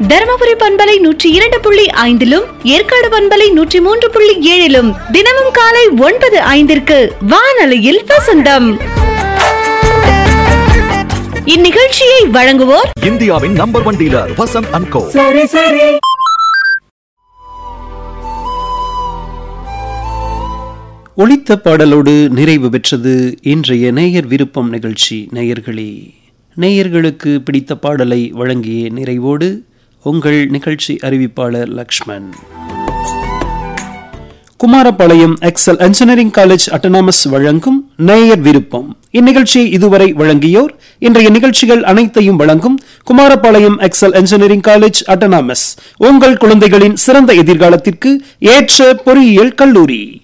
தருமபுரி பண்பலை நூற்றி இரண்டு புள்ளி ஐந்திலும் ஏற்காடு பண்பலை நூற்றி மூன்று புள்ளி ஏழிலும் தினமும் காலை ஒன்பது ஐந்திற்கு வானொலியில் வசந்தம் இந்நிகழ்ச்சியை வழங்குவோர் இந்தியாவின் number one dealer Vasanth and co ஒளித்த பாடலோடு நிறைவு பெற்றது இன்றைய நேயர் விருப்பம் நிகழ்ச்சி நேயர்களே நேயர்களுக்கு பிடித்த பாடலை வழங்கிய நிறைவோடு உங்கள் நிகழ்ச்சி அறிவிப்பாளர் Lakshman Kumarapalayam Excel engineering college autonomous வழங்கும் நேயர் விருப்பம் இந்நிகழ்ச்சியை இதுவரை வழங்கியோர் இன்றைய நிகழ்ச்சிகள் அனைத்தையும் வழங்கும் Kumarapalayam Excel engineering college autonomous உங்கள் குழந்தைகளின் சிறந்த எதிர்காலத்திற்கு ஏற்ற பொறியியல் கல்லூரி